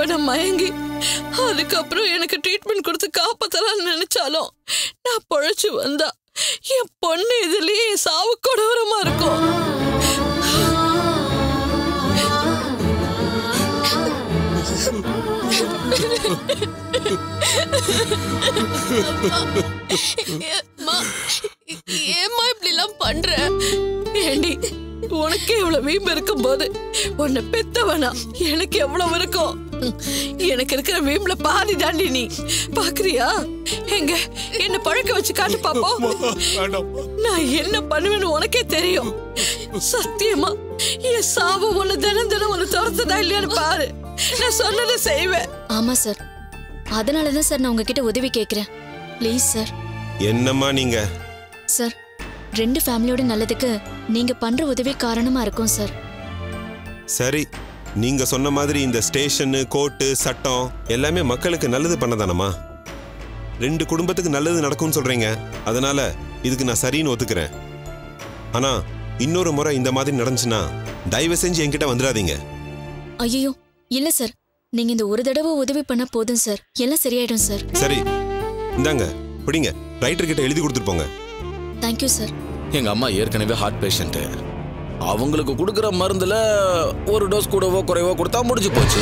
அப்பனை மயங்கி அதுக்கப்புறம் எனக்கு ட்ரீட்மெண்ட் கொடுத்து காப்பாத்தலாம்னு நினைச்சாலும் நான் பொழைச்சு வந்தா என் பொண்ணு இதுலயே என் சாவு கொடூரமா இருக்கும் ஏம்மா, ஏம்மா இப்படி எல்லாம் பண்ற ஏண்டி உனக்கு எவ்வளவு வீம்பு இருக்கும் போது உன்னை பெத்தவனா எனக்கு எவ்வளவு இருக்கும் ம், எனக்கு இருக்கிற வீம்புல பாதி தாண்டி நீ பாக்குறியா எங்க என்ன பழக்க வச்சு காட்டு பாப்போம் வேண்டாம் நான் என்ன பண்ணுவேன்னு உனக்கே தெரியும் சத்தியமா என் சாவு உன்னை தினம் தினம் உன்னை துரத்துதா இல்லையான்னு பாரு நான் சொன்னதை செய்வேன் ஆமா சார் அதனால தான் சார் நான் உங்ககிட்ட உதவி கேட்குறேன் ப்ளீஸ் சார் என்னம்மா நீங்க சார் ரெண்டு ஃபேமிலியோட நல்லதுக்கு நீங்க பண்ற உதவி காரணமா இருக்கும் சார் சரி நீங்க சொன்ன மாதிரி இந்த ஸ்டேஷனு கோர்ட்டு சட்டம் எல்லாமே மக்களுக்கு நல்லது பண்ணதானம்மா ரெண்டு குடும்பத்துக்கு நல்லது நடக்கும்னு சொல்றீங்க அதனால இதுக்கு நான் சரின்னு ஒத்துக்கிறேன் ஆனா இன்னொரு முறை இந்த மாதிரி நடந்துச்சுன்னா தயவு செஞ்சு என்கிட்ட வந்துடாதீங்க ஐயோ இல்ல சார் நீங்க இந்த ஒரு தடவை உதவி பண்ண போதும் சார் எல்லாம் சரியாயிடும் சார் சரி இந்தாங்க பிடிங்க ரைட்டர் கிட்ட எழுதி கொடுத்துட்டு போங்க தேங்க்யூ சார் எங்க அம்மா ஏற்கனவே ஹார்ட் பேஷண்ட் அவங்களுக்கு கொடுக்குற மருந்துல ஒரு டோஸ் கூடவோ குறைவோ கொடுத்தா முடிஞ்சு போச்சு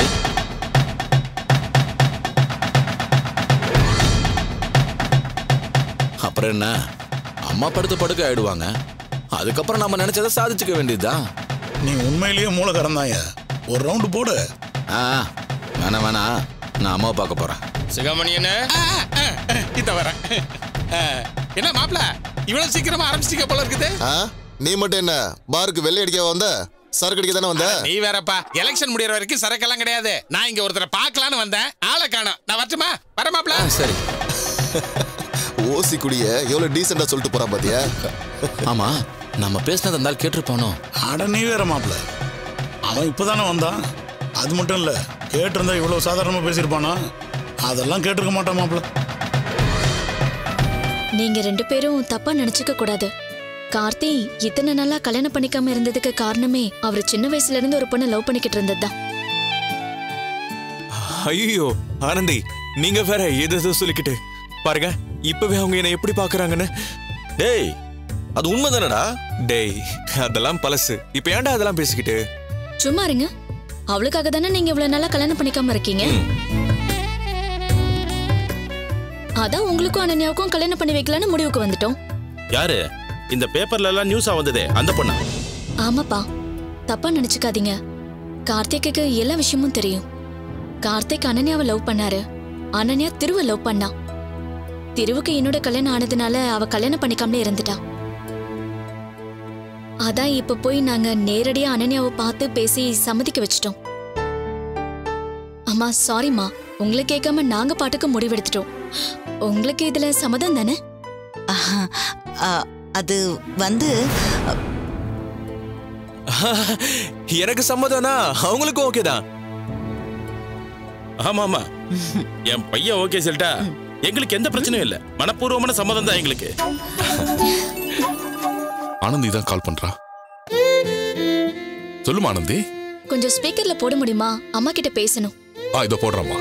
அப்புறம் என்ன அம்மா படுத்து படுக்க ஆயிடுவாங்க அதுக்கப்புறம் நம்ம நினைச்சதை சாதிச்சுக்க வேண்டியதுதான் நீ உண்மையிலேயே மூலக்காரன் ஒரு ரவுண்டு போடு ஆ வேணாம் வேணாம் நான் அம்மாவை பார்க்க போறேன் சிகாமணி என்ன இத வரேன் என்ன மாப்ள இவ்வளவு சீக்கிரமா ஆரம்பிச்சிட்டீங்க போல இருக்குது ஆ நீ மட்டும் என்ன பாருக்கு வெள்ளை அடிக்க வந்த சரக்கு அடிக்க தானே வந்த நீ வேறப்பா எலெக்ஷன் முடியற வரைக்கும் சரக்கெல்லாம் கிடையாது நான் இங்க ஒருத்தரை பார்க்கலான்னு வந்தேன் ஆளை காணோம் நான் வரட்டுமா வர மாப்ள ஆ, சரி ஓசி குடிய எவ்வளவு டீசெண்டா சொல்லிட்டு போறான் பாத்தியா ஆமா நம்ம பேசினது இருந்தால் கேட்டிருப்பானோ அட நீ வேற மாப்பிள அவன் இப்பதானே வந்தான் அது மட்டும் இல்ல கேட்டிருந்தா இவ்வளவு சாதாரணமா பேசியிருப்பானா அதெல்லாம் கேட்டிருக்க மாட்டான் மாப்பிள நீங்க ரெண்டு பேரும் தப்பா நினைச்சுக்க கூடாது கார்த்தி இத்தனை நாளா கல்யாணம் பண்ணிக்காம இருந்ததுக்கு காரணமே அவர் சின்ன வயசுல இருந்து ஒரு பொண்ணை லவ் பண்ணிக்கிட்டு இருந்ததுதான் ஐயோ ஆனந்தி நீங்க வேற எது எதோ சொல்லிக்கிட்டு பாருங்க இப்பவே அவங்க என்ன எப்படி பாக்குறாங்கன்னு டேய் அது உண்மைதானடா டேய் அதெல்லாம் பழசு இப்ப ஏன்டா அதெல்லாம் பேசிக்கிட்டு சும்மா இருங்க அவளுக்காக தானே நீங்க இவ்வளவு நாளா கல்யாணம் பண்ணிக்காம இருக்கீங்க அதான் உங்களுக்கும் அனன்யாவுக்கும் கல்யாணம் பண்ணி வைக்கலான்னு முடிவுக்கு வந்துட்டோம் யாரு இந்த பேப்பர்ல எல்லாம் நியூஸா வந்ததே அந்த பொண்ணா ஆமாப்பா தப்பா நினைச்சுக்காதீங்க கார்த்திக்கு எல்லா விஷயமும் தெரியும் கார்த்திக் அனன்யாவை லவ் பண்ணாரு அனன்யா திருவ லவ் பண்ணா திருவுக்கு என்னோட கல்யாணம் ஆனதுனால அவ கல்யாணம் பண்ணிக்காமலே இருந்துட்டா அதான் இப்ப போய் நாங்க நேரடியா அனன்யாவை பார்த்து பேசி சம்மதிக்க வச்சிட்டோம் அம்மா சாரிம்மா உங்களை கேட்காம நாங்க பாட்டுக்கு முடிவெடுத்துட்டோம் உங்களுக்கு இதுல சம்மதம் தானே ஆஹா, ஆ, அது வந்து எனக்கு சம்மதம்னா அவங்களுக்கும் ஓகே தான் ஆமா ஆமா என் பையன் ஓகே சொல்லிட்டா எங்களுக்கு எந்த பிரச்சனையும் இல்ல மனப்பூர்வமான சம்மதம் தான் எங்களுக்கு ஆனந்தி தான் கால் பண்றா சொல்லுமா ஆனந்தி கொஞ்சம் ஸ்பீக்கர்ல போட முடியுமா அம்மா கிட்ட பேசணும் ஆ இதை போடுறேம்மா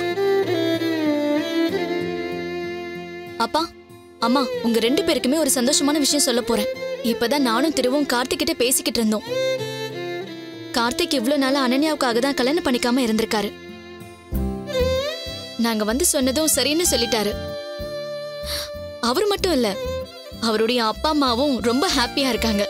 அப்பா அம்மா உங்க ரெண்டு பேருக்குமே ஒரு சந்தோஷமான விஷயம் சொல்ல போறேன் இப்பதான் நானும் திருவும் கார்த்திக் கிட்ட பேசிக்கிட்டு இருந்தோம் கார்த்திக் இவ்வளவு நாளா அனன்யாவுக்காக தான் கல்யாணம் பண்ணிக்காம இருந்திருக்காரு நாங்க வந்து சொன்னதும் சரின்னு சொல்லிட்டாரு அவர் மட்டும் இல்ல அவருடைய அப்பா அம்மாவும் ரொம்ப ஹாப்பியா இருக்காங்க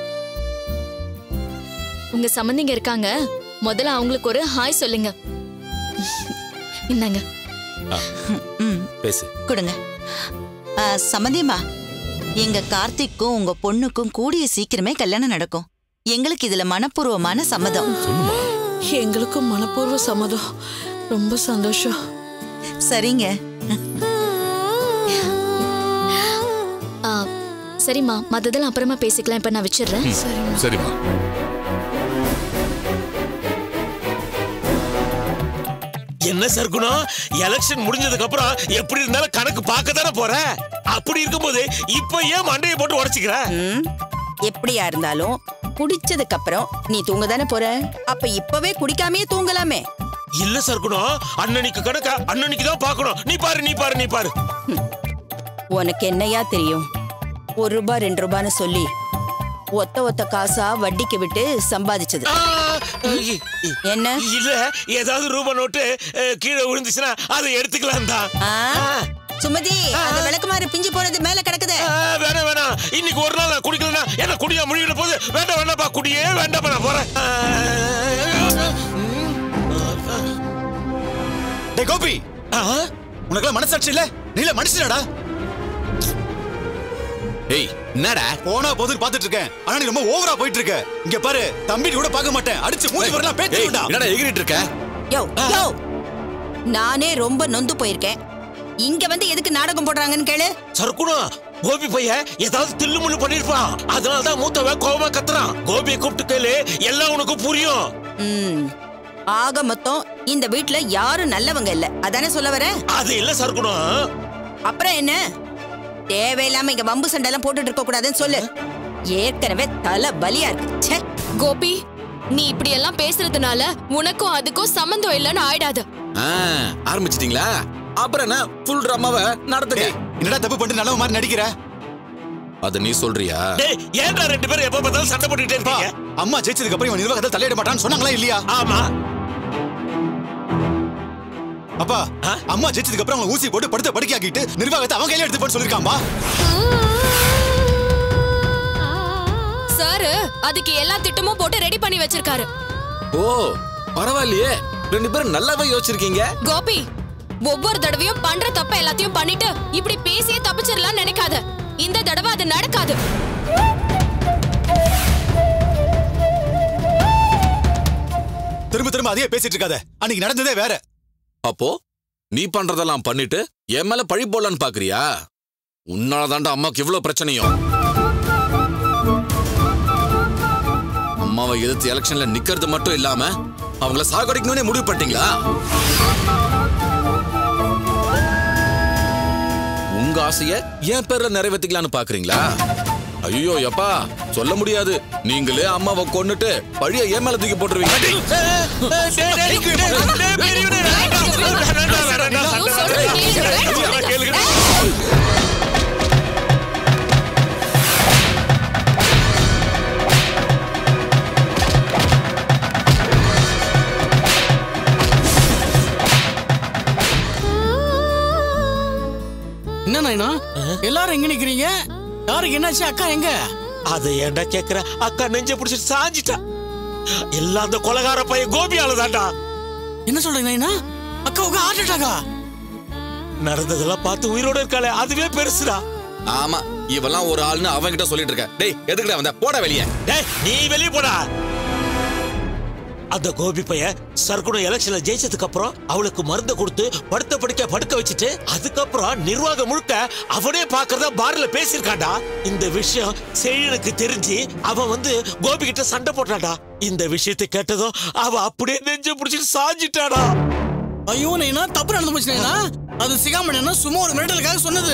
உங்க சம்பந்திங்க இருக்காங்க முதல்ல அவங்களுக்கு ஒரு ஹாய் சொல்லுங்க இந்தாங்க ம் பேசு கொடுங்க ஆ, சம்மந்தியம்மா எங்க கார்த்திக்கும் உங்க பொண்ணுக்கும் கூடிய சீக்கிரமே கல்யாணம் நடக்கும் எங்களுக்கு இதுல மனப்பூர்வமான சம்மதம் எங்களுக்கும் மனப்பூர்வ சம்மதம் ரொம்ப சந்தோஷம் சரிங்க ஆ, சரிம்மா மத்ததெல்லாம் அப்புறமா பேசிக்கலாம் இப்ப நான் வச்சிடுறேன் சரிம்மா என்ன சர்க்குணம் எலெக்ஷன் முடிஞ்சதுக்கு அப்புறம் எப்படி இருந்தாலும் கணக்கு பார்க்க தானே போற அப்படி இருக்கும்போது இப்ப ஏன் மண்டையை போட்டு உடைச்சிக்கிற ம், எப்படியா இருந்தாலும் குடிச்சதுக்கு அப்புறம் நீ தூங்க தானே போற அப்ப இப்பவே குடிக்காமயே தூங்கலாமே இல்ல சர்க்குணம் அண்ணனுக்கு கணக்கா அண்ணனுக்கு தான் பார்க்கணும் நீ பாரு நீ பாரு நீ பாரு உனக்கு என்னையா தெரியும் ஒரு ரூபாய் ரெண்டு ரூபான்னு சொல்லி ஒத்த ஒத்த காசா வட்டிக்கு விட்டு சம்பாதிச்சது ஆ, இ- இ- என்ன இல்ல ஏதாவது ரூபா நோட்டு அஹ், கீழே விழுந்துச்சுன்னா அதை எடுத்துக்கலாம் தான் ஆ? சுமதி அந்த விளக்குமாறு பிஞ்சு போனது மேல கிடக்குது வேணாம் வேணாம் இன்னைக்கு ஒரு நாள் நான் குடிக்கலனா என்ன குடியா முழுகிட போது வேண்டாம் வேண்டாம்ப்பா குடியே வேண்டாம் நான் போறேன் டேய் கோபி உனக்குலாம் மனசாட்சி இல்ல நீல மனுஷனடா ஏய் என்னடா போனா போதுன்னு பாத்துட்டு இருக்கேன் ஆனா நீ ரொம்ப ஓவரா போயிட்டு இருக்க இங்க பாரு தம்பி கூட பார்க்க மாட்டேன் அடிச்சு மூஞ்சி வரலாம் பேச்சு ஏய், விட்டா என்னடா எகிரிட்டு இருக்க யோ யோ நானே ரொம்ப நொந்து போயிருக்கேன் இங்க வந்து எதுக்கு நாடகம் போடுறாங்கன்னு கேளு சர்க்குணம் கோபி பையன் ஏதாவது தில்லு முள்ளு பண்ணிருப்பான் அதனால தான் மூத்தவன் கோபமா கத்துறான் கோபியை கூப்பிட்டு கேளு எல்லாம் உனக்கு புரியும் ம். ஆக மொத்தம் இந்த வீட்ல யாரும் நல்லவங்க இல்ல அதானே சொல்ல வர அது இல்ல சர்க்குணம் அப்புறம் என்ன தேவையில்லாம இங்க வம்பு சண்டை எல்லாம் போட்டுட்டு இருக்க கூடாதுன்னு சொல்லு ஏற்கனவே தலை பலியா இருக்கு ச்சே கோபி நீ இப்படி எல்லாம் பேசுறதுனால உனக்கும் அதுக்கும் சம்மந்தம் இல்லைன்னு ஆயிடாது ஆ, ஆரம்பிச்சிட்டீங்களா அப்புறம் என்ன ஃபுல் ட்ராமாவை நடத்துங்க என்னடா தப்பு பண்ணிட்டு நல்லவ மாதிரி நடிக்கிற அத நீ சொல்றியா டேய் ஏன்டா ரெண்டு பேரும் எப்ப பார்த்தாலும் சண்டை போட்டுட்டே பா, இருக்கீங்க அம்மா ஜெயிச்சதுக்கு அப்புறம் இவன் நிர்வாகத்தில் தலையிட மாட்டான்னு சொன்னாங்களா இல்லையா ஆமா அப்பா அம்மா ஜெயிச்சதுக்கு அப்புறம் அவங்க ஊசி போட்டு படுத்த படுக்கையாக்கிட்டு நிர்வாகத்தை அவங்க கையில எடுத்து போட்டு சொல்லிருக்காம்பா சார் அதுக்கு எல்லா திட்டமும் போட்டு ரெடி பண்ணி வச்சிருக்காரு ஓ பரவாயில்லையே ரெண்டு பேரும் நல்லாவே யோசிச்சிருக்கீங்க கோபி ஒவ்வொரு தடவையும் பண்ற தப்ப எல்லாத்தையும் பண்ணிட்டு இப்படி பேசியே தப்பிச்சிடலாம் நினைக்காத இந்த தடவை அது நடக்காது திரும்ப திரும்ப அதையே பேசிட்டு இருக்காத அன்னைக்கு நடந்ததே வேற அப்போ நீ பண்றதெல்லாம் பண்ணிட்டு என் மேல பழி போடலான்னு பாக்குறியா உன்னாலதான்டா அம்மாக்கு இவ்வளவு பிரச்சனையும் அம்மாவை எதிர்த்து எலெக்ஷன்ல நிக்கிறது மட்டும் இல்லாம அவங்கள சாகடிக்கணும்னே முடிவு பண்ணிட்டீங்களா உங்க ஆசைய என் பேர்ல நிறைவேற்றிக்கலாம்னு பாக்குறீங்களா ஐயோ எப்பா சொல்ல முடியாது நீங்களே அம்மாவை கொன்னுட்டு பழிய என் மேல தூக்கி போட்டுருவீங்க என்ன நாயனா எல்லாரும் எங்க நிக்கிறீங்க யாருக்கு என்னாச்சு அக்கா எங்க அதை ஏன்டா கேக்குற அக்கா நெஞ்ச பிடிச்சிட்டு சாஞ்சிட்டா எல்லாம் அந்த கொலகார பையன் கோபியால தான்டா என்ன சொல்றீங்க நாயனா அக்காவுக்கு ஹார்ட் அட்டாக்கா நடந்ததெல்லாம் பார்த்து உயிரோட இருக்காளே அதுவே பெருசுடா ஆமா இவெல்லாம் ஒரு ஆள்னு அவன்கிட்ட சொல்லிட்டு இருக்க டேய் எதுக்குடா வந்த போட வெளியே டேய் நீ வெளிய போடா அந்த கோபி பையன் சர்க்குணம் எலெக்ஷன்ல ஜெயிச்சதுக்கு அப்புறம் அவளுக்கு மருந்து கொடுத்து படுத்த படுக்க படுக்க வச்சுட்டு அதுக்கப்புறம் நிர்வாகம் முழுக்க அவனே பாக்குறதா பார்ல பேசியிருக்கான்டா இந்த விஷயம் செழியனுக்கு தெரிஞ்சு அவன் வந்து கோபி கிட்ட சண்டை போட்டான்டா இந்த விஷயத்தை கேட்டதும் அவ அப்படியே நெஞ்ச பிடிச்சிட்டு சாஞ்சிட்டாடா ஐயோ நைனா தப்பு நடந்து போச்சு நைனா அது சிகாமணி சும்மா ஒரு மிரட்டலுக்காக சொன்னது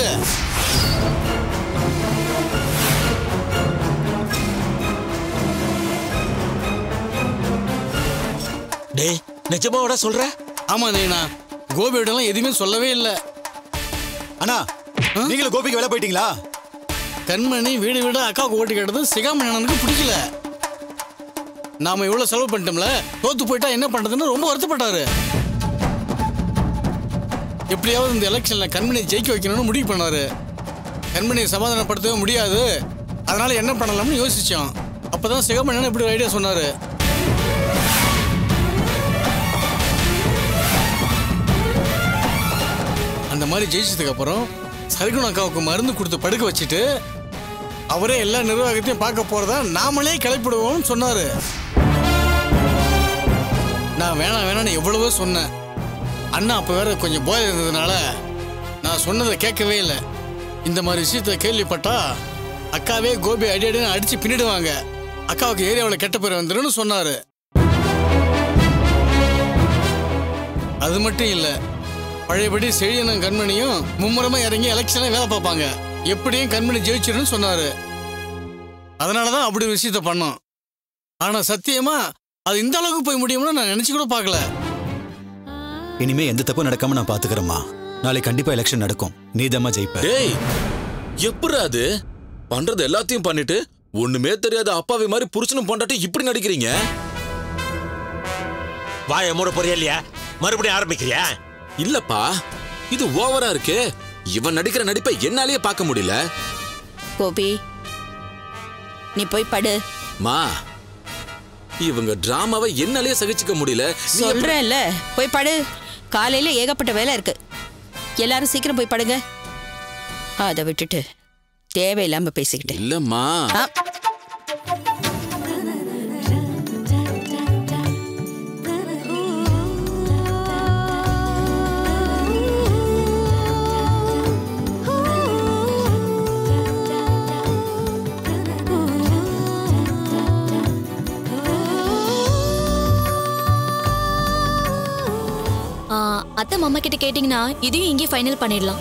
டேய் நிஜமாவோட சொல்ற ஆமா நைனா கோபியோடலாம் எதுவுமே சொல்லவே இல்லை அண்ணா நீங்களும் கோபிக்கு வேலை போயிட்டீங்களா கண்மணி வீடு வீடு அக்காவுக்கு ஓட்டு கேட்டது சிகாமணி அண்ணனுக்கு பிடிக்கல நாம இவ்வளவு செலவு பண்ணிட்டோம்ல தோத்து போயிட்டா என்ன பண்றதுன்னு ரொம்ப வருத்தப்பட்டாரு எப்படியாவது இந்த எலெக்ஷன்ல கண்மணியை ஜெயிக்க வைக்கணும்னு முடிவு பண்ணாரு கண்மணியை சமாதானப்படுத்தவே முடியாது அதனால என்ன பண்ணலாம்னு யோசிச்சோம் அப்பதான் சிகாமணி அண்ணன் இப்படி ஒரு ஐடியா சொன்னாரு அந்த மாதிரி ஜெயிச்சதுக்கு அப்புறம் சர்குண அக்காவுக்கு மருந்து கொடுத்து படுக்க வச்சுட்டு அவரே எல்லா நிர்வாகத்தையும் பார்க்க போறதா நாமளே கிளப்பிடுவோம்னு சொன்னாரு நான் வேணாம் வேணாம்னு எவ்வளவோ சொன்னேன் அண்ணா அப்ப வேற கொஞ்சம் போதை இருந்ததுனால நான் சொன்னதை கேட்கவே இல்லை இந்த மாதிரி விஷயத்த கேள்விப்பட்டா அக்காவே கோபி அடி அடின்னு அடிச்சு பின்னிடுவாங்க அக்காவுக்கு ஏரியாவில் கெட்ட பேர் வந்துருன்னு சொன்னாரு அது மட்டும் இல்லை பழையபடி செழியனும் கண்மணியும் மும்முரமா இறங்கி எலெக்ஷன்ல வேலை பார்ப்பாங்க எப்படியும் கண்மணி ஜெயிச்சிருன்னு சொன்னாரு அதனாலதான் அப்படி ஒரு விஷயத்த பண்ணோம் ஆனா சத்தியமா அது இந்த அளவுக்கு போய் முடியும்னு நான் நினைச்சு கூட பார்க்கல இனிமே எந்த தப்பும் நடக்காம நான் பாத்துக்கிறேம்மா நாளைக்கு கண்டிப்பா எலெக்ஷன் நடக்கும் நீதம்மா ஜெயிப்ப டேய் எப்படிடா அது பண்றது எல்லாத்தையும் பண்ணிட்டு ஒண்ணுமே தெரியாத அப்பாவி மாதிரி புருஷனும் பொண்டாட்டி இப்படி நடிக்கிறீங்க வாய மூட போறியா இல்லையா மறுபடியும் ஆரம்பிக்கிறியா இல்லப்பா இது ஓவரா இருக்கு இவன் நடிக்கிற நடிப்பை என்னாலேயே பார்க்க முடியல கோபி நீ போய் படு மா இவங்க டிராமாவை என்னாலேயே சகிச்சுக்க முடியல நீ எப்படி- சொல்றேன்ல போய் படு காலையில ஏகப்பட்ட வேலை இருக்கு எல்லாரும் சீக்கிரம் போய் படுங்க அதை விட்டுட்டு தேவையில்லாம பேசிக்கிட்டு இல்லம்மா ஆ, ஆ, அத்தை மாமா கிட்ட கேட்டிங்கன்னா இதையும் இங்கே ஃபைனல் பண்ணிடலாம்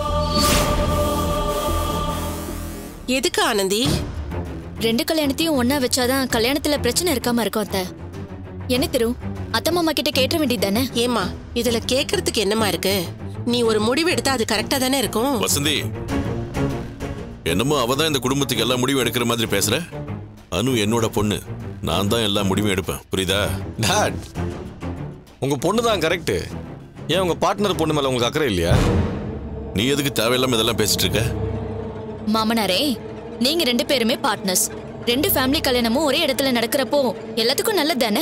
எதுக்கு ஆனந்தி ரெண்டு கல்யாணத்தையும் ஒண்ணா வச்சாதான் கல்யாணத்துல பிரச்சனை இருக்காம இருக்கும் அத்தை என்ன திரு அத்தை மாமா கிட்ட கேட்ட வேண்டியது தானே ஏமா இதுல கேக்குறதுக்கு என்னமா இருக்கு நீ ஒரு முடிவு எடுத்தா அது கரெக்டா தானே இருக்கும் வசந்தி என்னமோ அவ தான் இந்த குடும்பத்துக்கு எல்லா முடிவும் எடுக்கிற மாதிரி பேசுற அனு என்னோட பொண்ணு நான் தான் எல்லா முடிவும் எடுப்பேன் புரியுதா டாட் உங்க பொண்ணு தான் கரெக்ட் ஏன் உங்க பார்ட்னர் பொண்ணு மேல உங்களுக்கு அக்கறை இல்லையா நீ எதுக்கு தேவையில்லாம இதெல்லாம் பேசிட்டு இருக்க மாமனாரே நீங்க ரெண்டு பேருமே பார்ட்னர்ஸ் ரெண்டு ஃபேமிலி கல்யாணமும் ஒரே இடத்துல நடக்கிறப்போ எல்லாத்துக்கும் நல்லது தானே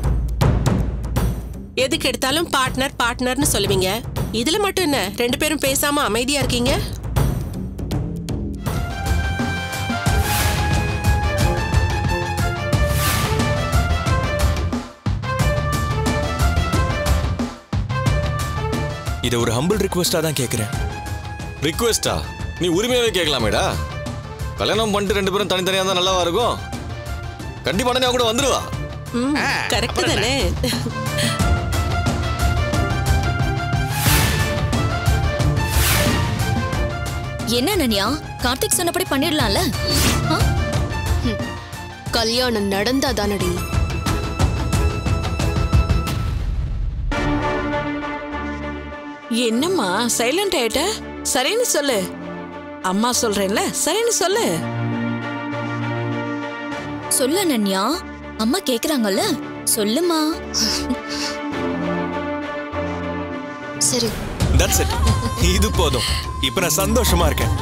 எதுக்கு எடுத்தாலும் பார்ட்னர் பார்ட்னர்னு சொல்லுவீங்க இதுல மட்டும் என்ன ரெண்டு பேரும் பேசாம அமைதியா இருக்கீங்க இதை ஒரு ஹம்பிள் ரிக்வெஸ்டா தான் கேட்குறேன் ரிக்வெஸ்டா நீ உரிமையாவே கேட்கலாமேடா கல்யாணம் பண்ணிட்டு ரெண்டு பேரும் தனித்தனியா தான் நல்லாவா இருக்கும் கண்டிப்பா உடனே அவ கூட வந்துருவா ம் கரெக்ட் தானே என்ன நன்யா கார்த்திக் சொன்னபடி பண்ணிடலாம்ல ஆ? கல்யாணம் நடந்தா தானடி என்னம்மா சைலண்ட் ஆயிட்ட சரின்னு சொல்லு அம்மா சொல்றேன்ல சரின்னு சொல்லு சொல்லு நன்யா அம்மா கேக்குறாங்கல்ல சொல்லுமா சரி தட்ஸ் இட் இது போதும் இப்போ நான் சந்தோஷமா இருக்கேன்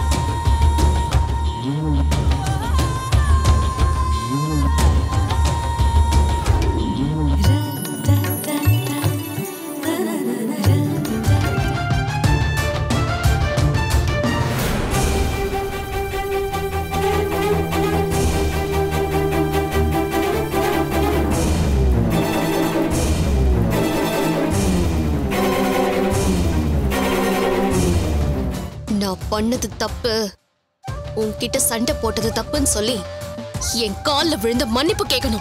நான் பண்ணது தப்பு உன்கிட்ட சண்டை போட்டது தப்புன்னு சொல்லி என் கால்ல விழுந்த மன்னிப்பு கேட்கணும்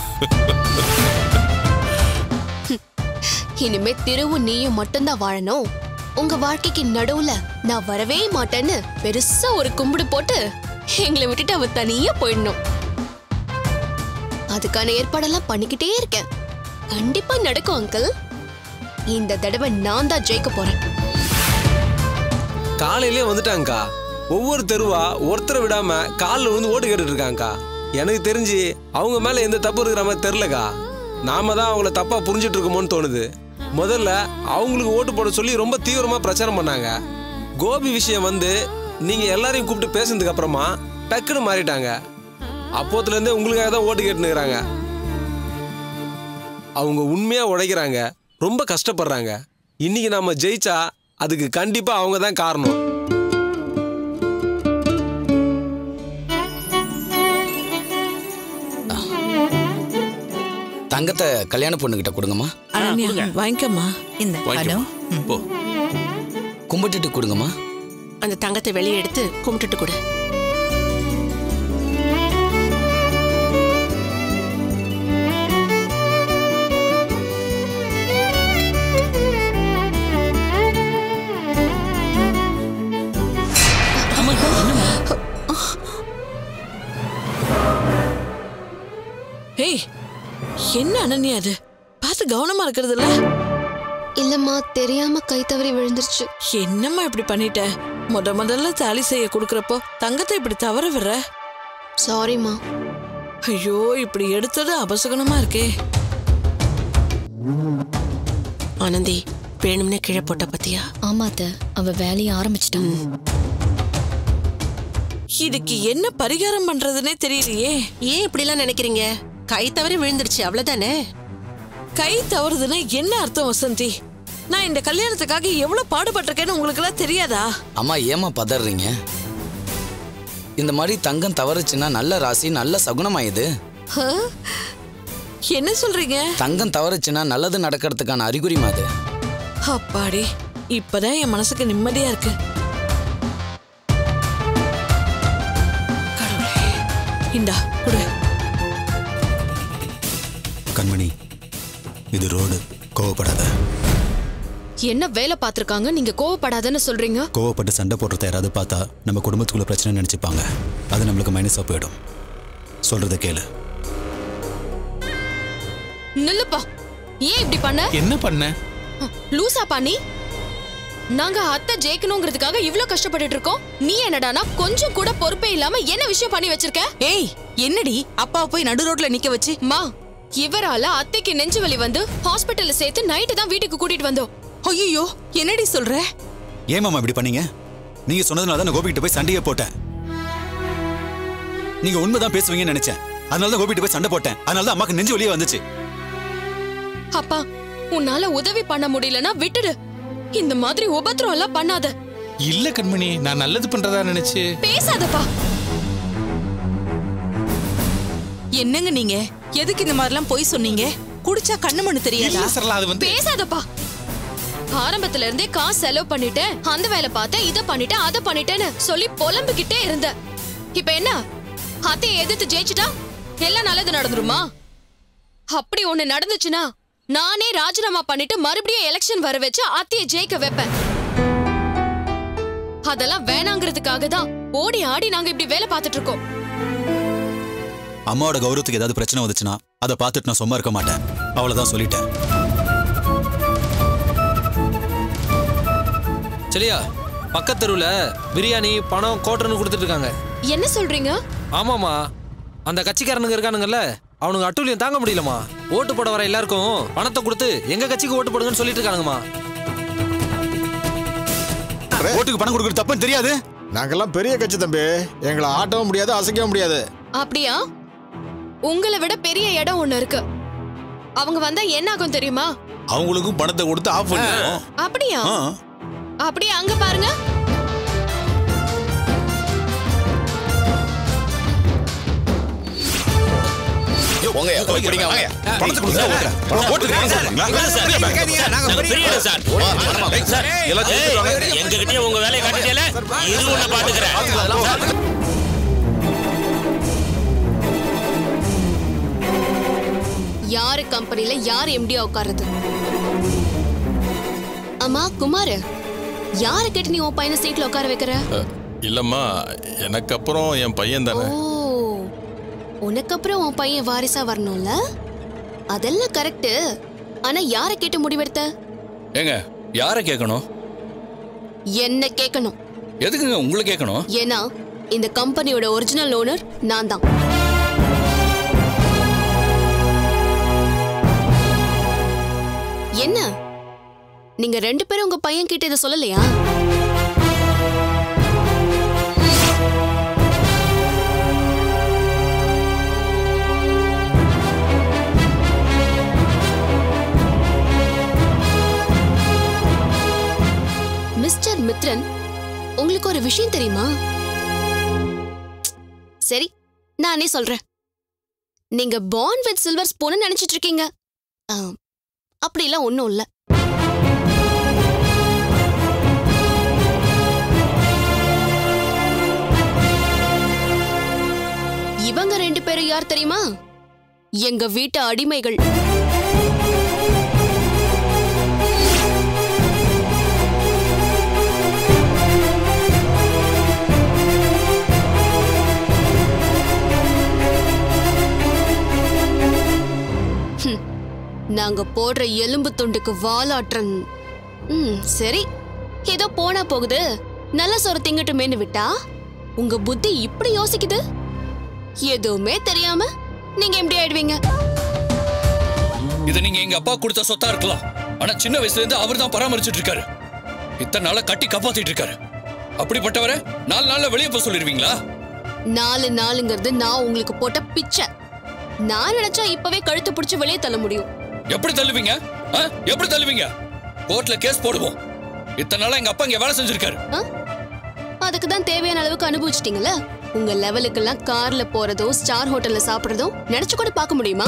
இனிமே திருவும் நீயும் மட்டும்தான் வாழணும் உங்க வாழ்க்கைக்கு நடுவுல நான் வரவே மாட்டேன்னு பெருசா ஒரு கும்பிடு போட்டு எங்களை விட்டுட்டு அவ தனியா போயிடணும் அதுக்கான ஏற்பாடெல்லாம் பண்ணிக்கிட்டே இருக்கேன் கண்டிப்பா நடக்கும் அங்கிள் இந்த தடவை நான் தான் ஜெயிக்க போறேன் காலையிலே வந்துட்டாங்கக்கா ஒவ்வொரு தெருவா ஒருத்தரை விடாம காலில் வந்து ஓட்டு கேட்டுட்டு இருக்காங்கக்கா எனக்கு தெரிஞ்சு அவங்க மேல எந்த தப்பு இருக்கிற மாதிரி தெரிலக்கா நாம தான் அவங்கள தப்பா புரிஞ்சிட்டு இருக்கோமோன்னு தோணுது முதல்ல அவங்களுக்கு ஓட்டு போட சொல்லி ரொம்ப தீவிரமா பிரச்சாரம் பண்ணாங்க கோபி விஷயம் வந்து நீங்க எல்லாரையும் கூப்பிட்டு பேசுனதுக்கு அப்புறமா டக்குன்னு மாறிட்டாங்க அப்போத்துல இருந்தே உங்களுக்காக தான் ஓட்டு கேட்டுனுக்குறாங்க அவங்க உண்மையா உழைக்கிறாங்க ரொம்ப கஷ்டப்படுறாங்க இன்னைக்கு நாம ஜெயிச்சா அதுக்கு கண்டிப்பா அவங்க தான் காரணம் தங்கத்தை கல்யாண பொண்ணுகிட்ட கொடுங்கம்மா அனன்யா வாங்கிக்கம்மா இந்த வாங்கிக்கோ. போ கும்பிட்டுட்டு கொடுங்கம்மா அந்த தங்கத்தை வெளியே எடுத்து கும்பிட்டுட்டு கொடு ஏய் என்ன அனன்யா அது பார்த்து கவனமா இருக்கிறது இல்ல இல்லம்மா தெரியாம கை தவறி விழுந்துருச்சு என்னம்மா இப்படி பண்ணிட்ட முத முதல்ல தாலி செய்ய கொடுக்கறப்போ தங்கத்தை இப்படி தவற விடுற சாரிம்மா ஐயோ இப்படி எடுத்தது அபசகுணமா இருக்கே ஆனந்தி வேணும்னே கீழே போட்ட பத்தியா ஆமா அத்தை அவ வேலையை ஆரம்பிச்சிட்டான் இதுக்கு என்ன பரிகாரம் பண்றதுன்னே தெரியலையே ஏன் இப்படிலாம் நினைக்கிறீங்க கை தவறி விழுந்துருச்சு அவ்வளவுதானே கை தவறுதுன்னா என்ன அர்த்தம் வசந்தி நான் இந்த கல்யாணத்துக்காக எவ்வளவு பாடுபட்டிருக்கேன்னு உங்களுக்கு எல்லாம் தெரியாதா அம்மா ஏமா பதறீங்க இந்த மாதிரி தங்கம் தவறுச்சுன்னா நல்ல ராசி நல்ல சகுனமா இது ஹ? என்ன சொல்றீங்க தங்கம் தவறுச்சுன்னா நல்லது நடக்கிறதுக்கான அறிகுறிமா அது அப்பாடி இப்பதான் என் மனசுக்கு நிம்மதியா இருக்கு கடவுளே இந்தா குடு கண்மணி இது ரோடு கோவப்படாத என்ன வேலை பார்த்திருக்காங்க நீங்க கோவப்படாதன்னு சொல்றீங்க கோவப்பட்டு சண்டை போடுறத யாராவது பார்த்தா நம்ம குடும்பத்துக்குள்ள பிரச்சனை நினைச்சுப்பாங்க அது நம்மளுக்கு மைனஸாக போயிடும் சொல்றத கேளு நில்லுப்பா ஏன் இப்படி பண்ண என்ன பண்ண லூசா பாணி நாங்க அத்தை ஜெயிக்கணுங்கிறதுக்காக இவ்ளோ கஷ்டப்பட்டுட்டு இருக்கோம் நீ என்னடானா கொஞ்சம் கூட பொறுப்பே இல்லாம என்ன விஷயம் பண்ணி வச்சிருக்க ஏய் என்னடி அப்பாவை போய் நடு ரோட்ல நிக்க வச்சு மா இவரால அத்தைக்கு நெஞ்சு வலி வந்து ஹாஸ்பிட்டல்ல சேர்த்து நைட்டு தான் வீட்டுக்கு கூட்டிட்டு வந்தோம் ஐயோ என்னடி சொல்ற ஏன் மாமா இப்படி பண்ணீங்க நீங்க சொன்னதுனால தான் நான் கோபிக்கிட்ட போய் சண்டையே போட்டேன் நீங்க உண்மைதான் பேசுவீங்கன்னு நினைச்சேன் அதனால தான் கோபிக்கிட்ட போய் சண்டை போட்டேன் அதனால தான் அம்மாக்கு நெஞ்சு வலியே வந்துச்சு அப்பா உன்னால உதவி பண்ண முடியலனா விட்டுடு இந்த மாதிரி உபத்திரம் எல்லாம் பண்ணாத இல்ல கண்மணி நான் நல்லது பண்றதா நினைச்சு பேசாதப்பா என்னங்க நீங்க எதுக்கு இந்த மாதிரிலாம் போய் சொன்னீங்க குடிச்சா கண்ணு மண்ணு தெரியாதா இல்ல சரளா அது வந்து பேசாதப்பா ஆரம்பத்துல இருந்தே காசு செலவு பண்ணிட்டேன் அந்த வேலை பார்த்தேன் இத பண்ணிட்டேன் அத பண்ணிட்டேன்னு சொல்லி புலம்பிக்கிட்டே இருந்த இப்ப என்ன அத்தையை எதிர்த்து ஜெயிச்சுட்டா எல்லாம் நல்லது நடந்துருமா அப்படி ஒண்ணு நடந்துச்சுன்னா நானே ராஜினாமா பண்ணிட்டு மறுபடியும் எலெக்ஷன் வர வச்சு அத்தையை ஜெயிக்க வைப்பேன் அதெல்லாம் வேணாங்கிறதுக்காக தான் ஓடி ஆடி நாங்க இப்படி வேலை பார்த்துட்டு இருக்கோம் அம்மாவோட கௌரவத்துக்கு ஏதாவது பிரச்சனை வந்துச்சுன்னா அதை பார்த்துட்டு நான் சும்மா இருக்க மாட்டேன் அவ்வளவுதான் சொல்லிட்டேன் சரியா பக்கத்து தெருவில் பிரியாணி பணம் கோட்டர்னு கொடுத்துட்டு இருக்காங்க என்ன சொல்றீங்க ஆமாம்மா அந்த கட்சிக்காரனுங்க இருக்கானுங்கல்ல அவனுங்க அட்டூழியம் தாங்க முடியலம்மா ஓட்டு போட வர எல்லாருக்கும் பணத்தை கொடுத்து எங்க கட்சிக்கு ஓட்டு போடுங்கன்னு சொல்லிட்டு இருக்கானுங்கம்மா ஓட்டுக்கு பணம் கொடுக்குறது தப்புன்னு தெரியாது நாங்கெல்லாம் பெரிய கட்சி தம்பி எங்களை ஆட்டவும் முடியாது அசைக்கவும் முடியாது அப்படியா உங்களை விட பெரிய இடம் ஒண்ணு இருக்கு அவங்க வந்தா என்ன ஆகும் தெரியுமா அவங்களுக்கும் பணத்தை கொடுத்து ஆஃப் பண்ணிடுவோம் அப்படியா அப்படியே அங்க பாருங்க போங்க போய் பிடிங்க வாங்க பணத்தை கொடுங்க ஓட்டுக்கு பணம் கொடுங்க எங்ககிட்டயே உங்க வேலையை காட்டிட்டேல இது உன்னை பாத்துக்கிறேன் யாரு கம்பெனில யார் எம்டியா உட்கார்றது அம்மா குமார் யார கேட்டு நீ உன் பையனை சீட்ல உட்கார வைக்கிற இல்லம்மா எனக்கு அப்புறம் என் பையன் தானே ஓ உனக்கு அப்புறம் உன் பையன் வாரிசா வரணும்ல அதெல்லாம் கரெக்ட் ஆனா யார கேட்டு முடிவெடுத்த ஏங்க யாரை கேட்கணும் என்ன கேட்கணும் எதுக்குங்க உங்களை கேட்கணும் ஏன்னா இந்த கம்பெனியோட ஒரிஜினல் ஓனர் நான் தான் என்ன நீங்க ரெண்டு பேரும் உங்க பையன் கிட்ட இதை சொல்லலையா மிஸ்டர் மித்ரன் உங்களுக்கு ஒரு விஷயம் தெரியுமா சரி நானே சொல்றேன் நீங்க பாண்ட் வித் சில்வர் ஸ்பூன் நினைச்சிட்டு இருக்கீங்க ஆ, அப்படிலாம் ஒண்ணும் இல்ல இவங்க ரெண்டு பேரும் யார் தெரியுமா எங்க வீட்டு அடிமைகள் ஹம், நாங்க போடுற எலும்பு துண்டுக்கு வாலாற்றன் ம் சரி ஏதோ போனா போகுது நல்ல சோறு திங்கட்டுமேன்னு விட்டா உங்க புத்தி இப்படி யோசிக்குது எதுவுமே தெரியாம நீங்க எப்படி ஆயிடுவீங்க இது நீங்க எங்க அப்பா கொடுத்த சொத்தா இருக்கலாம் ஆனா சின்ன வயசுல இருந்து அவர் தான் பராமரிச்சுட்டு இருக்காரு இத்தனை நாளா கட்டி காப்பாத்திட்டு இருக்காரு அப்படிப்பட்டவரை நாலு நாள்ல வெளியே போக சொல்லிருவீங்களா நாலு நாளுங்கிறது நான் உங்களுக்கு போட்ட பிச்சை நான் நினைச்சா இப்பவே கழுத்து பிடிச்சு வெளியே தள்ள முடியும் எப்படி தள்ளுவீங்க ஆ? எப்படி தள்ளுவீங்க கோர்ட்ல கேஸ் போடுவோம் இத்தனை நாளா எங்க அப்பா இங்க வேலை செஞ்சிருக்காரு ஆ? அதுக்கு தான் தேவையான அளவுக்கு அனுபவிச்சிட்டீங்கல்ல உங்க லெவலுக்கெல்லாம் கார்ல போறதோ ஸ்டார் ஹோட்டல்ல சாப்பிடுறதோ நினைச்சு கூட பார்க்க முடியுமா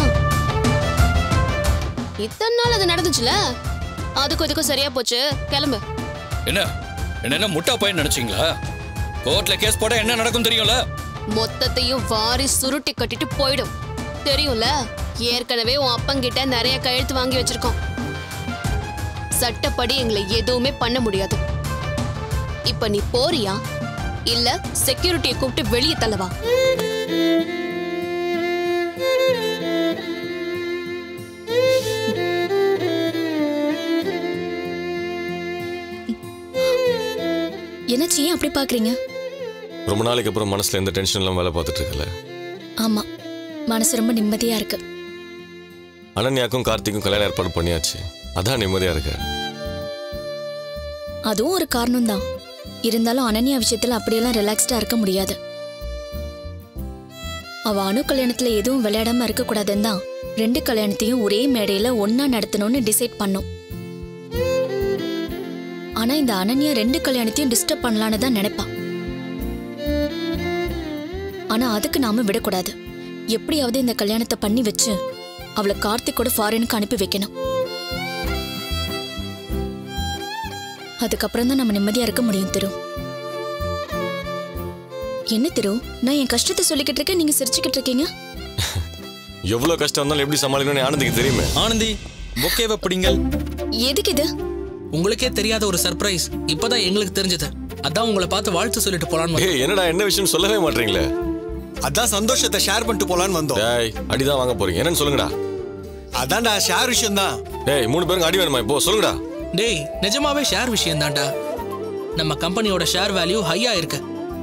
இத்தனை நாள் அது நடந்துச்சுல அதுக்கும் இதுக்கும் சரியா போச்சு கிளம்பு என்ன என்ன என்ன முட்டா பையன் நினைச்சீங்களா கோர்ட்ல கேஸ் போட என்ன நடக்கும் தெரியும்ல மொத்தத்தையும் வாரி சுருட்டி கட்டிட்டு போயிடும் தெரியும்ல ஏற்கனவே உன் அப்பங்கிட்ட நிறைய கையெழுத்து வாங்கி வச்சிருக்கோம் சட்டப்படி எங்களை எதுவுமே பண்ண முடியாது இப்ப நீ போறியா இல்ல செக்யூரிட்டியை கூப்பிட்டு வெளியே தள்ளவா என்னாச்சு ஏன் அப்படி பாக்குறீங்க ரொம்ப நாளைக்கு அப்புறம் மனசுல எந்த டென்ஷன் இல்லாம வேலை பார்த்துட்டு இருக்கல ஆமா மனசு ரொம்ப நிம்மதியா இருக்கு அனன்யாக்கும் கார்த்திக்கும் கல்யாணம் ஏற்பாடு பண்ணியாச்சு அதான் நிம்மதியா இருக்கு அதுவும் ஒரு காரணம் தான் இருந்தாலும் அனன்யா விஷயத்துல அப்படியெல்லாம் ரிலாக்ஸ்டா இருக்க முடியாது அவ அணு கல்யாணத்துல எதுவும் விளையாடாம இருக்க கூடாதுன்னு தான் ரெண்டு கல்யாணத்தையும் ஒரே மேடையில ஒன்னா நடத்தணும்னு டிசைட் பண்ணோம் ஆனா இந்த அனன்யா ரெண்டு கல்யாணத்தையும் டிஸ்டர்ப் பண்ணலான்னு தான் நினைப்பா ஆனா அதுக்கு நாம விடக்கூடாது எப்படியாவது இந்த கல்யாணத்தை பண்ணி வச்சு அவளை கார்த்திக்கோட ஃபாரினுக்கு அனுப்பி வைக்கணும் அதுக்கப்புறம் தான் நம்ம நிம்மதியா இருக்க முடியும் திரு என்ன திரு நான் என் கஷ்டத்தை சொல்லிக்கிட்டு இருக்கேன் நீங்க சிரிச்சுக்கிட்டு இருக்கீங்க எவ்வளவு கஷ்டம் இருந்தாலும் எப்படி சமாளிக்கணும்னு ஆனந்திக்கு தெரியுமே ஆனந்தி பொக்கேவை பிடிங்கள் எதுக்கு இது உங்களுக்கே தெரியாத ஒரு சர்ப்ரைஸ் இப்பதான் எங்களுக்கு தெரிஞ்சது அதான் உங்களை பார்த்து வாழ்த்து சொல்லிட்டு போலான்னு ஏய் என்னடா என்ன விஷயம் சொல்லவே மாட்டீங்களே அதான் சந்தோஷத்தை ஷேர் பண்ணிட்டு போலான்னு வந்தோம் டேய் அடிதான் வாங்க போறீங்க என்னன்னு சொல்லுங்கடா அதான்டா ஷேர் விஷயம் தான் டேய் மூணு பேருக்கு அடி வேணுமா இப்போ சொல்லுங்கடா டேய் நிஜமாவே ஷேர் விஷயம் தான்டா நம்ம கம்பெனியோட ஷேர் வேல்யூ ஹையா இருக்கு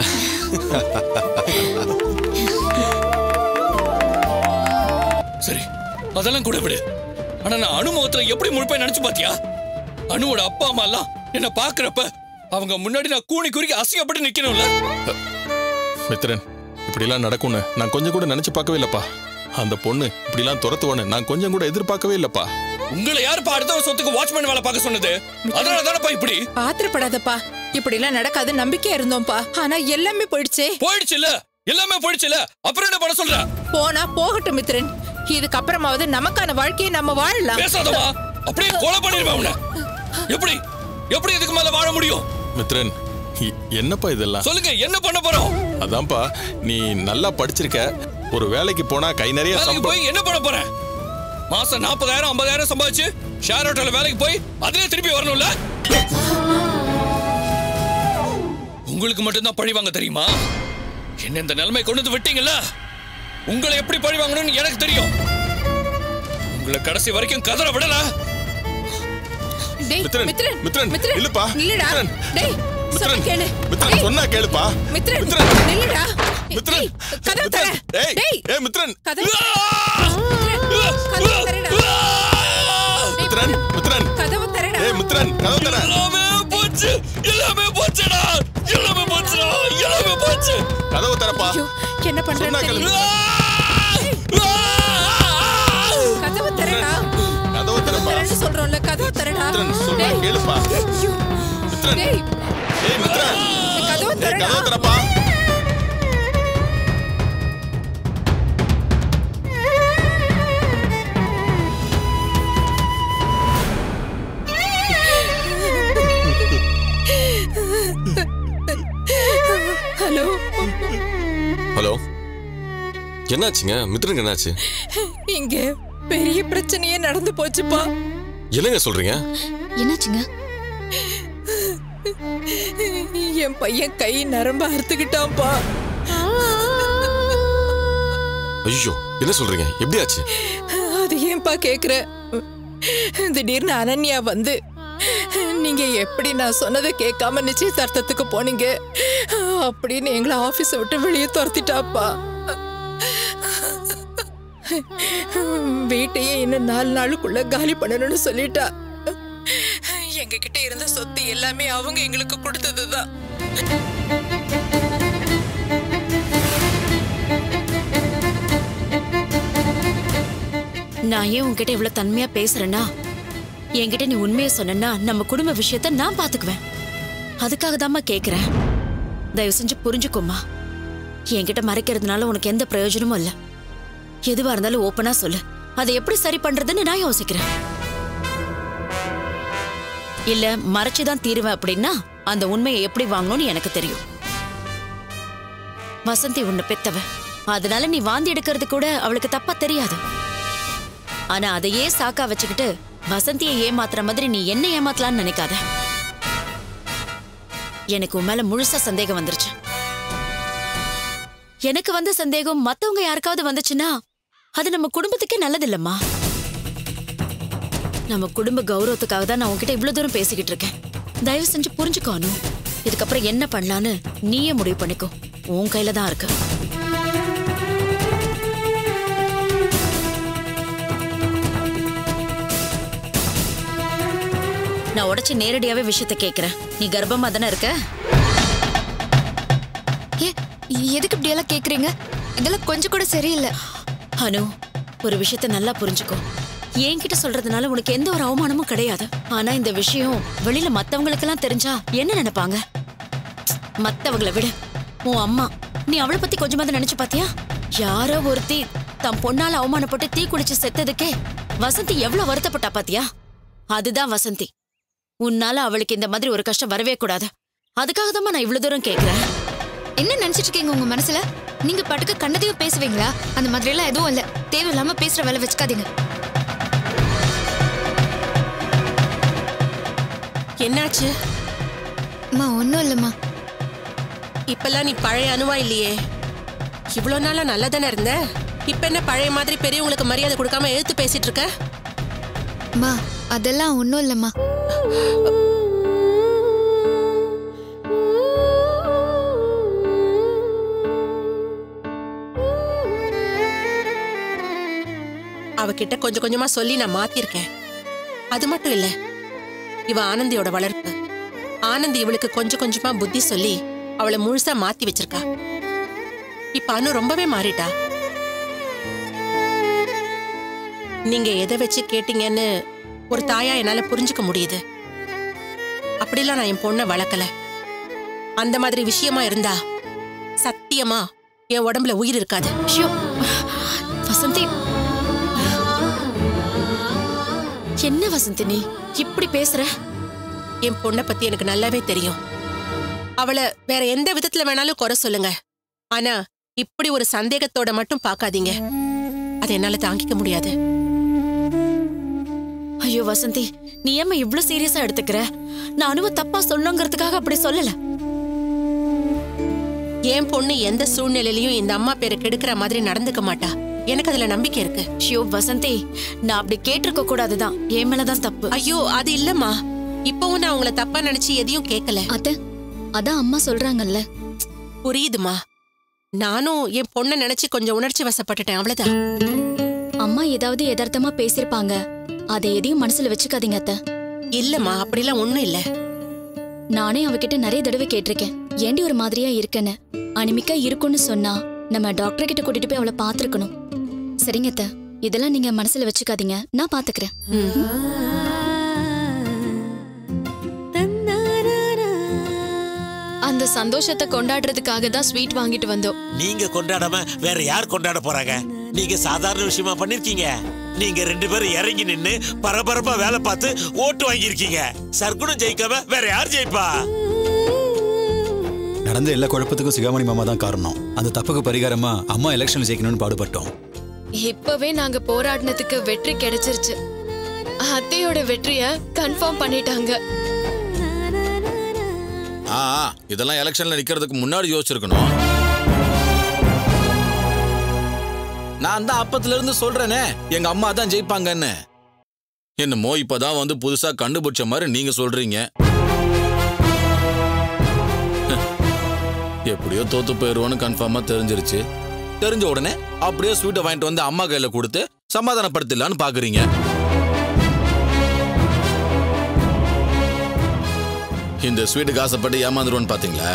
சரி அதெல்லாம் கூட விடு ஆனா நான் அனுபவத்துல எப்படி முழுப்பை நினைச்சு பாத்தியா அனுவோட அப்பா அம்மா எல்லாம் என்ன பாக்குறப்ப அவங்க முன்னாடி நான் கூணி குறுக்கி அசிங்கப்பட்டு நிக்கணும்ல மித்திரன் இப்படிலாம் நடக்கும்னு நான் கொஞ்சம் கூட நினைச்சு பார்க்கவே இல்லப்பா அந்த பொண்ணு இப்படிலாம் துரத்துவான்னு நான் கொஞ்சம் கூட எதிர்பார்க்கவே இல்லப்பா உங்களை யாருப்பா அடுத்த சொத்துக்கு வாட்ச்மேன் வேலை பார்க்க சொன்னது அதனால தானப்பா இப்படி ஆத்திரப்படாதப்பா இப்படி எல்லாம் நடக்காது நம்பிக்கையா இருந்தோம்ப்பா ஆனா எல்லாமே போயிடுச்சே போயிடுச்சு இல்ல எல்லாமே போயிடுச்சு இல்ல அப்புறம் என்ன பண்ண சொல்ற போனா போகட்டும் மித்ரன் இதுக்கப்புறமாவது நமக்கான வாழ்க்கையை நம்ம வாழலாம் பேசாதமா அப்படியே கொலை பண்ணிருவேன் உன்னை எப்படி எப்படி இதுக்கு மேல வாழ முடியும் மித்ரன் இ- என்னப்பா இதெல்லாம் சொல்லுங்க என்ன பண்ண போறோம் அதான்ப்பா நீ நல்லா படிச்சிருக்க ஒரு வேலைக்கு போனா கை நிறைய வேலைக்கு சம்பளம் போய் என்ன பண்ண போறேன் மாசம் நாற்பதாயிரம் ஐம்பதாயிரம் சம்பாதிச்சு ஷேர் ஹோட்டல்ல வேலைக்கு போய் அதுலயே திருப்பி வரணும்ல உங்களுக்கு மட்டும்தான் பழி வாங்க தெரியுமா என்ன இந்த நிலைமை கொண்டு வந்து விட்டீங்கல்ல உங்களை எப்படி பழி வாங்கணும்னு எனக்கு தெரியும் உங்களை கடைசி வரைக்கும் கதற விடல டேய் மித்ரன், மித்ரன் மித்ரன், மித்ரன் இல்லப்பா, நில்லுடா மித்ரன். டேய் சொன்னா கேளு மித்ரன் சொன்னா கேளுப்பா மித்ரன் மித்ரன். நில்லுடா மித்ரன். ஏய், கதவு தர ஏய் டேய் ஏய் மித்ரன் கதவு கதவு தரடா மித்ரன் மித்ரன் கதவு தரடா ஏய் மித்ரன் கதவு தர எல்லாமே போச்சு எல்லாமே போச்சுடா எல்லாமே போச்சுடா எல்லாமே போச்சு கதவு தரப்பா என்ன பண்றேன்னு தெரியல கதவு தரடா கதவு தரப்பா தரேன்னு சொல்றோம்ல கதவு தரடா மித்ரன் சொன்னா டேய், கேளுப்பா மித்ரன் டேய் ஏய் மித்ரன் கதவு ஏய் தரடா கதவு தரப்பா ஹலோ ஹலோ என்னாச்சுங்க மித்ரனுக்கு என்னாச்சு இங்க பெரிய பிரச்சனையே நடந்து போச்சுப்பா என்னங்க சொல்றீங்க என்னாச்சுங்க என் பையன் கை நரம்ப அறுத்துக்கிட்டான்ப்பா ஐயோ என்ன சொல்றீங்க எப்படி ஆச்சு அது ஏன்பா கேக்குற திடீர்னு அனன்யா வந்து நீங்க எப்படி நான் சொன்னதை கேட்காம நிச்சயதார்த்தத்துக்கு போனீங்க அப்படின்னு எங்களை ஆபீஸை விட்டு வெளியே துரத்திட்டாப்பா வீட்டையே இன்னும் நாலு நாளுக்குள்ள காலி பண்ணணும்னு சொல்லிட்டா எங்க கிட்ட இருந்த சொத்து எல்லாமே அவங்க எங்களுக்கு கொடுத்ததுதான் நான் ஏன் உன்கிட்ட இவ்வளவு தன்மையா பேசுறேன்னா என்கிட்ட நீ உண்மையை சொன்னா நம்ம குடும்ப விஷயத்த நான் பாத்துக்குவேன் அதுக்காக தாம்மா கேக்குறேன் தயவு செஞ்சு புரிஞ்சுக்கோமா என்கிட்ட மறைக்கிறதுனால உனக்கு எந்த பிரயோஜனமும் இல்ல எதுவா இருந்தாலும் ஓப்பனா சொல்லு அதை எப்படி சரி பண்றதுன்னு நான் யோசிக்கிறேன் இல்ல மறைச்சுதான் தீருவேன் அப்படின்னா அந்த உண்மையை எப்படி வாங்கணும்னு எனக்கு தெரியும் வசந்தி உன்னை பெத்தவ அதனால நீ வாந்தி எடுக்கிறது கூட அவளுக்கு தப்பா தெரியாது ஆனா அதையே சாக்கா வச்சுக்கிட்டு வசந்தியை ஏமாத்துற மாதிரி நீ என்ன ஏமாத்தலாம்னு நினைக்காத எனக்கு உன் மேல முழுசா சந்தேகம் வந்துருச்சு எனக்கு வந்த சந்தேகம் மத்தவங்க யாருக்காவது வந்துச்சுன்னா அது நம்ம குடும்பத்துக்கே நல்லதில்லம்மா நம்ம குடும்ப கௌரவத்துக்காக தான் நான் உன்கிட்ட இவ்வளவு தூரம் பேசிக்கிட்டு இருக்கேன் தயவு செஞ்சு புரிஞ்சுக்கோணும் இதுக்கப்புறம் என்ன பண்ணலான்னு நீயே முடிவு பண்ணிக்கோ உன் கையில தான் இருக்கு நான் உடைச்சு நேரடியாவே விஷயத்த கேக்குறேன் நீ கர்ப்பமா தானே இருக்க ஏ எதுக்கு இப்படி எல்லாம் கேக்குறீங்க இதெல்லாம் கொஞ்சம் கூட சரியில்லை அனு ஒரு விஷயத்த நல்லா புரிஞ்சுக்கோ என்கிட்ட சொல்றதுனால உனக்கு எந்த ஒரு அவமானமும் கிடையாது ஆனா இந்த விஷயம் வெளியில மத்தவங்களுக்கெல்லாம் தெரிஞ்சா என்ன நினைப்பாங்க மத்தவங்கள விட உன் அம்மா நீ அவளை பத்தி கொஞ்சமாவது நினைச்சு பாத்தியா யாரோ ஒருத்தி தன் பொண்ணால அவமானப்பட்டு தீ குளிச்சு செத்ததுக்கே வசந்தி எவ்வளவு வருத்தப்பட்டா பாத்தியா அதுதான் வசந்தி உன்னால அவளுக்கு இந்த மாதிரி ஒரு கஷ்டம் வரவே கூடாது அதுக்காக தான் நான் இவ்வளவு தூரம் கேக்குறேன் என்ன நினைச்சிட்டு இருக்கீங்க உங்க மனசுல நீங்க பாட்டுக்கு கண்டதையும் பேசுவீங்களா அந்த மாதிரி எல்லாம் எதுவும் இல்ல தேவையில்லாம பேசுற வேலை வச்சுக்காதீங்க என்னாச்சு அம்மா ஒன்றும் இல்லைம்மா இப்பெல்லாம் நீ பழைய அணுவா இல்லையே இவ்வளோ நாளா நல்லா தானே இருந்த இப்ப என்ன பழைய மாதிரி பெரியவங்களுக்கு மரியாதை கொடுக்காம எழுத்து பேசிட்டு இருக்க அம்மா அதெல்லாம் ஒன்றும் இல்லைம்மா அவகிட்ட கொஞ்சம் கொஞ்சமா சொல்லி நான் மாத்திருக்கேன் அது மட்டும் இல்ல இவ ஆனந்தியோட வளர்ப்பு ஆனந்தி இவளுக்கு கொஞ்சம் கொஞ்சமா புத்தி சொல்லி அவளை முழுசா மாத்தி வச்சிருக்கா இப்ப அனு ரொம்பவே மாறிட்டா நீங்க எதை வச்சு கேட்டீங்கன்னு ஒரு தாயா என்னால புரிஞ்சுக்க முடியுது அப்படிலாம் நான் என் பொண்ணை வளர்க்கல அந்த மாதிரி விஷயமா இருந்தா சத்தியமா என் உடம்புல உயிர் இருக்காது வசந்தி என்ன வசந்தி நீ இப்படி பேசுற என் பொண்ணை பத்தி எனக்கு நல்லாவே தெரியும் அவளை வேற எந்த விதத்துல வேணாலும் குறை சொல்லுங்க ஆனா இப்படி ஒரு சந்தேகத்தோட மட்டும் பார்க்காதீங்க அதை என்னால தாங்கிக்க முடியாது ஐயோ வசந்தி நீ ஏம்மா இவ்ளோ சீரியஸா எடுத்துக்கிற நான் அனுவ தப்பா சொல்லணுங்கிறதுக்காக அப்படி சொல்லல என் பொண்ணு எந்த சூழ்நிலையிலயும் இந்த அம்மா பேரை கெடுக்கிற மாதிரி நடந்துக்க மாட்டா எனக்கு அதுல நம்பிக்கை இருக்கு ஷியோ வசந்தி நான் அப்படி கேட்டிருக்க கூடாதுதான் என் மேலதான் தப்பு ஐயோ அது இல்லம்மா இப்பவும் நான் உங்களை தப்பா நினைச்சு எதையும் கேட்கல அத்த அதான் அம்மா சொல்றாங்கல்ல புரியுதுமா நானும் என் பொண்ணை நினைச்சு கொஞ்சம் உணர்ச்சி வசப்பட்டுட்டேன் அவ்வளவுதான் அம்மா ஏதாவது யதார்த்தமா பேசியிருப்பாங்க அதை எதையும் மனசுல வச்சுக்காதீங்க அத்த இல்லம்மா அப்படிலாம் ஒண்ணும் இல்ல நானே அவகிட்ட நிறைய தடவை கேட்டிருக்கேன் ஏண்டி ஒரு மாதிரியா இருக்கேன்னு அனிமிக்கா இருக்கும்னு சொன்னா நம்ம டாக்டர் கிட்ட கூட்டிட்டு போய் அவளை பாத்துருக்கணும் சரிங்க அத்த இதெல்லாம் நீங்க மனசுல வச்சுக்காதீங்க நான் பாத்துக்கிறேன் அந்த சந்தோஷத்தை கொண்டாடுறதுக்காக தான் ஸ்வீட் வாங்கிட்டு வந்தோம் நீங்க கொண்டாடாம வேற யார் கொண்டாட போறாங்க நீங்க சாதாரண விஷயமா பண்ணிருக்கீங்க நீங்க ரெண்டு பேரும் இறங்கி நின்னு பரபரப்பா வேலை பார்த்து ஓட்டு வாங்கியிருக்கீங்க சர்க்குணம் ஜெயிக்காம வேற யார் ஜெயிப்பா நடந்த எல்லா குழப்பத்துக்கும் சிகாமணி மாமா தான் காரணம் அந்த தப்புக்கு பரிகாரமா அம்மா எலெக்ஷன்ல ஜெயிக்கணும்னு பாடுபட்டோம் இப்பவே நாங்க போராடினதுக்கு வெற்றி கிடைச்சிருச்சு அத்தையோட வெற்றிய கன்ஃபார்ம் பண்ணிட்டாங்க ஆ ஆ, இதெல்லாம் எலெக்ஷன்ல நிக்கிறதுக்கு முன்னாடி யோசிச்சிருக்கணும் நான் தான் அப்பத்துல இருந்து சொல்றேனே எங்க அம்மா தான் ஜெயிப்பாங்கன்னு என்னமோ இப்பதான் வந்து புதுசா கண்டுபிடிச்ச மாதிரி நீங்க சொல்றீங்க எப்படியோ தோத்து போயிருவோன்னு கன்ஃபார்மா தெரிஞ்சிருச்சு தெரிஞ்ச உடனே அப்படியே ஸ்வீட்டை வாங்கிட்டு வந்து அம்மா கையில கொடுத்து சமாதானப்படுத்திடலான்னு பாக்குறீங்க இந்த ஸ்வீட்டுக்கு ஆசைப்பட்டு ஏமாந்துருவோன்னு பாத்தீங்களா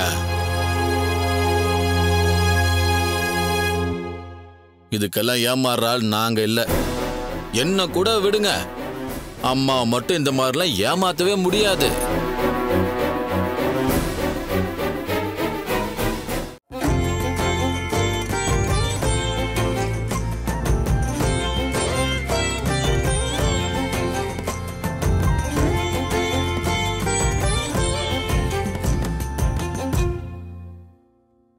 இதுக்கெல்லாம் ஏமாறுற ஆள் நாங்க இல்ல என்ன கூட விடுங்க அம்மா மட்டும் இந்த மாதிரிலாம் ஏமாத்தவே முடியாது